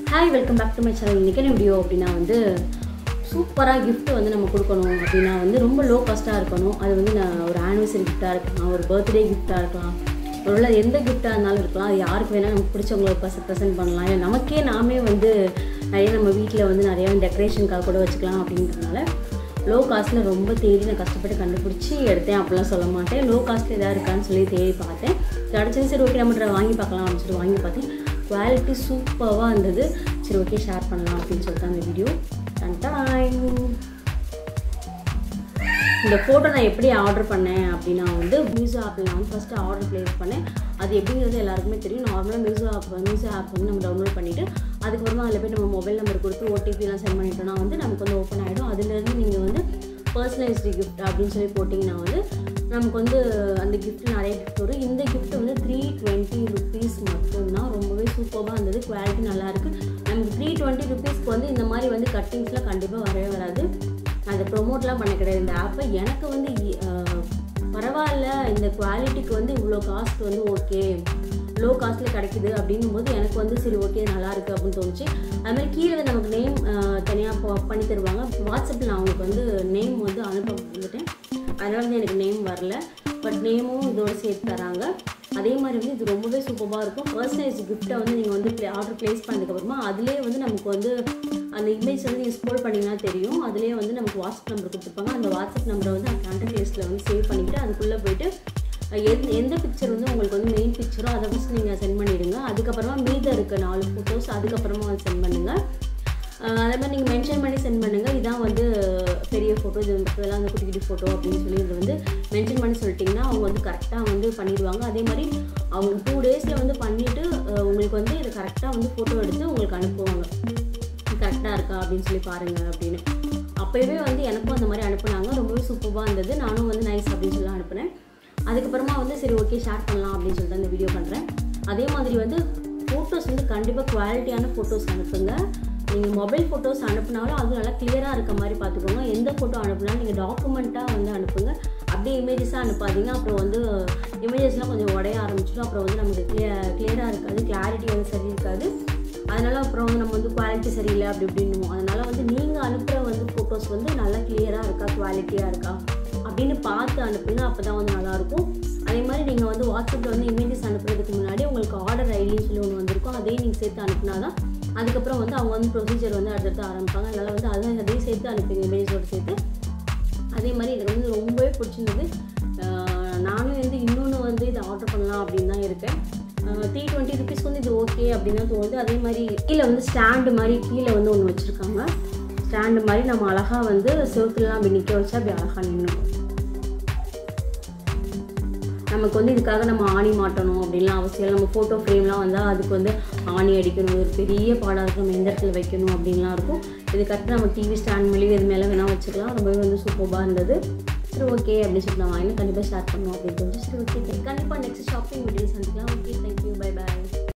hi welcome back to my channel இன்றைக்கி video அப்படின்னா வந்து சூப்பராக gift வந்து நம்ம கொடுக்கணும் அப்படின்னா வந்து ரொம்ப லோ காஸ்ட்டாக இருக்கணும் அது வந்து நான் ஒரு ஆனிவர்சரி கிஃப்டாக இருக்கலாம் ஒரு பர்த்டே கிஃப்டாக இருக்கலாம் ஒருவேளை எந்த கிஃப்டாக இருந்தாலும் இருக்கலாம் அது யாருக்கு வேணால் நமக்கு பிடிச்சவங்களுக்கு பச ப்ரெசென்ட் பண்ணலாம் இல்லை நமக்கே நாமே வந்து நிறைய நம்ம வீட்டில் வந்து நிறையா டெக்கரேஷனுக்காக கூட வச்சுக்கலாம் அப்படின்றதுனால லோ காஸ்ட்டில் ரொம்ப தேடி நான் கஷ்டப்பட்டு கண்டுபிடிச்சி எடுத்தேன் அப்படிலாம் சொல்ல மாட்டேன் லோ காஸ்ட்டில் எதாவது இருக்கான்னு சொல்லி தேடி பார்த்தேன் கிடச்சது சரி ஓகே நம்ம try வாங்கி பார்க்கலாம் அப்படின்னு சொல்லிட்டு வாங்கி பார்த்தேன் குவாலிட்டி சூப்பராக இருந்தது சரி ஓகே ஷேர் பண்ணலாம் அப்படின்னு சொல்லிட்டு அந்த வீடியோ டாய் இந்த ஃபோட்டோ நான் எப்படி ஆர்டர் பண்ணேன் அப்படின்னா வந்து மியூசோ ஆப்பில் நான் வந்து ஃபஸ்ட்டு ஆர்டர் ப்ளேஸ் பண்ணேன் அது எப்படிங்கிறது எல்லாருக்குமே தெரியும் நார்மலாக மியூசோ ஆப் மியூசோ ஆப் வந்து நம்ம டவுன்லோட் பண்ணிவிட்டு அதுக்கப்புறமா அதில் போய் நம்ம மொபைல் நம்பர் கொடுத்து ஓடிபிலாம் சென்ட் பண்ணிட்டோம்னா வந்து நமக்கு வந்து ஓப்பன் ஆகிடும் அதுலேருந்து நீங்கள் வந்து பர்சனலைஸ்டு கிஃப்ட் அப்படின்னு சொல்லி போட்டிங்கன்னா வந்து நமக்கு வந்து அந்த gift நிறைய கிஃப்ட் வரும் இந்த gift வந்து த்ரீ டுவெண்ட்டி ருபீஸ் மட்டும்தான் ரொம்பவே சூப்பராக இருந்தது குவாலிட்டி நல்லாயிருக்கு நமக்கு த்ரீ டுவெண்ட்டி ருபீஸ்க்கு வந்து இந்த மாதிரி வந்து கட்டிங்ஸ்லாம் கண்டிப்பாக வரவே வராது நான் அதை ப்ரொமோட்லாம் பண்ண கிடையாது இந்த ஆப்பை எனக்கு வந்து இ- ஆஹ் பரவாயில்ல இந்த குவாலிட்டிக்கு வந்து இவ்வளோ காஸ்ட் வந்து ஓகே லோ காஸ்ட்டில் கிடைக்குது அப்படின்னும் போது எனக்கு வந்து சரி ஓகே நல்லா இருக்குது அப்படின்னு தோணுச்சு அது மாதிரி கீழே வந்து நமக்கு நேம் தனியாக பண்ணி தருவாங்க வாட்ஸ்அப்பில் நான் அவங்களுக்கு வந்து நேம் வந்து அனுப்ப வந்துட்டேன் அதனால வந்து எனக்கு நேம் வரல பட் நேமும் இதோட சேர்த்து தராங்க அதே மாதிரி வந்து இது ரொம்பவே சூப்பராக இருக்கும் பர்சனலைஸ் கிஃப்ட்டை வந்து நீங்கள் வந்து ஆர்டர் ப்ளேஸ் பண்ணதுக்கப்புறமா அதிலே வந்து நமக்கு வந்து அந்த இமேஜ் வந்து நீங்கள் ஸ்க்ரோல் பண்ணிங்கன்னா தெரியும் அதிலே வந்து நமக்கு வாட்ஸ்அப் நம்பர் கொடுத்துருப்பாங்க அந்த வாட்ஸ்அப் நம்பரை வந்து கான்டாக்ட் லிஸ்ட்டில் வந்து சேவ் பண்ணிவிட்டு அதுக்குள்ளே போயிட்டு அஹ், எந்த எந்த பிக்சர் வந்து உங்களுக்கு வந்து மெயின் பிக்சரோ அதை ஃபஸ்ட் நீங்கள் சென்ட் பண்ணிவிடுங்க அதுக்கப்புறமா மீதம் இருக்க நாலு ஃபோட்டோஸ் அதுக்கப்புறமா வந்து சென்ட் பண்ணுங்கள் ஆஹ் அதே மாதிரி நீங்கள் மென்ஷன் பண்ணி சென்ட் பண்ணுங்கள் இதான் வந்து பெரிய ஃபோட்டோ இது வந்து இதெல்லாம் வந்து குட்டி குட்டி ஃபோட்டோ அப்படின்னு சொல்லி இது வந்து மென்ஷன் பண்ணி சொல்லிட்டிங்கன்னா அவங்க வந்து கரெக்டாக வந்து பண்ணிடுவாங்க அதே மாதிரி அவங்க டூ டேஸில் வந்து பண்ணிவிட்டு உங்களுக்கு வந்து இதை கரெக்டாக வந்து ஃபோட்டோ எடுத்து உங்களுக்கு அனுப்புவாங்க கரெக்டாக இருக்கா அப்படின்னு சொல்லி பாருங்கள் அப்படின்னு அப்போவே வந்து எனக்கும் அந்த மாதிரி அனுப்புனாங்க ரொம்பவே சூப்பராக இருந்தது நானும் வந்து நைஸ் அப்படின்னு சொல்லி அனுப்புனேன் அதுக்கப்புறமா வந்து சரி ஓகே ஷேர் பண்ணலாம் அப்படின்னு சொல்லிட்டு அந்த வீடியோ பண்ணுறேன் அதே மாதிரி வந்து ஃபோட்டோஸ் வந்து கண்டிப்பாக குவாலிட்டியான ஃபோட்டோஸ் அனுப்புங்க நீங்கள் மொபைல் ஃபோட்டோஸ் அனுப்புனாலும் அது நல்லா கிளியராக இருக்க மாதிரி பார்த்துக்கோங்க எந்த ஃபோட்டோ அனுப்புனாலும் நீங்கள் டாக்குமெண்ட்டாக வந்து அனுப்புங்க அப்படியே இமேஜஸாக அனுப்பாதீங்க அப்புறம் வந்து இமேஜஸ்லாம் கொஞ்சம் உடைய ஆரம்பிச்சிடும் அப்புறம் வந்து நமக்கு கிளியர் கிளியராக இருக்காது கிளாரிட்டி வந்து சரி இருக்காது அதனால அப்புறம் வந்து நம்ம வந்து குவாலிட்டி சரியில்லை அப்படி இப்படின்னுவோம் அதனால வந்து நீங்கள் அனுப்புகிற வந்து ஃபோட்டோஸ் வந்து நல்லா கிளியராக இருக்கா குவாலிட்டியாக இருக்கா அப்படின்னு பார்த்து அனுப்புங்க அப்போ தான் வந்து நல்லாயிருக்கும் அதே மாதிரி நீங்கள் வந்து வாட்ஸ்அப்பில் வந்து இமேஜஸ் அனுப்புறதுக்கு முன்னாடி உங்களுக்கு ஆர்டர் ஐடின்னு சொல்லி ஒன்று வந்திருக்கும் அதையும் நீங்கள் சேர்த்து அனுப்புனா தான் அதுக்கப்புறம் வந்து அவங்க வந்து ப்ரொசீஜர் வந்து அடுத்தடுத்து ஆரம்பிப்பாங்க அதனால் வந்து அதையும் அதையும் சேர்த்து அனுப்புங்க இமேஜஸோடு சேர்த்து அதே மாதிரி இது வந்து ரொம்பவே பிடிச்சிருந்தது ஆஹ் நானும் வந்து இன்னொன்று வந்து இதை ஆர்டர் பண்ணலாம் அப்படின்னு தான் இருக்கேன் த்ரீ டுவெண்ட்டி ருபீஸ்க்கு வந்து இது ஓகே அப்படின்னு தான் தோணுது அதே மாதிரி கீழே வந்து ஸ்டாண்டு மாதிரி கீழே வந்து ஒன்று வச்சுருக்காங்க ஸ்டாண்டு மாதிரி நம்ம அழகாக வந்து செவத்துலலாம் அப்படி நிற்க வச்சா அப்படி அழகாக நின்றுக்கும் நமக்கு வந்து இதுக்காக நம்ம ஆணி மாட்டணும் அப்படின்லாம் அவசியம் இல்லை நம்ம ஃபோட்டோ ஃப்ரேம்லாம் வந்தால் அதுக்கு வந்து ஆணி அடிக்கணும் ஒரு பெரிய பாடாக இருக்கும் நம்ம எந்த இடத்துல வைக்கணும் அப்படின்லாம் இருக்கும் இது கரெக்டாக நம்ம டிவி ஸ்டாண்ட் மேலேயும் இது மேலே வேணால் வச்சுக்கலாம் ரொம்பவே வந்து சூப்பராக இருந்தது சரி ஓகே அப்படின்னு சொல்லிட்டு நான் வாங்கி கண்டிப்பாக ஷேர் பண்ணுவோம் அப்படின்னு தோணுச்சு சரி ஓகே கண்டிப்பாக நெக்ஸ்ட் ஷாப்பிங் வீடியோ சந்திக்கலாம் ஓகே தேங்க்யூ பை பை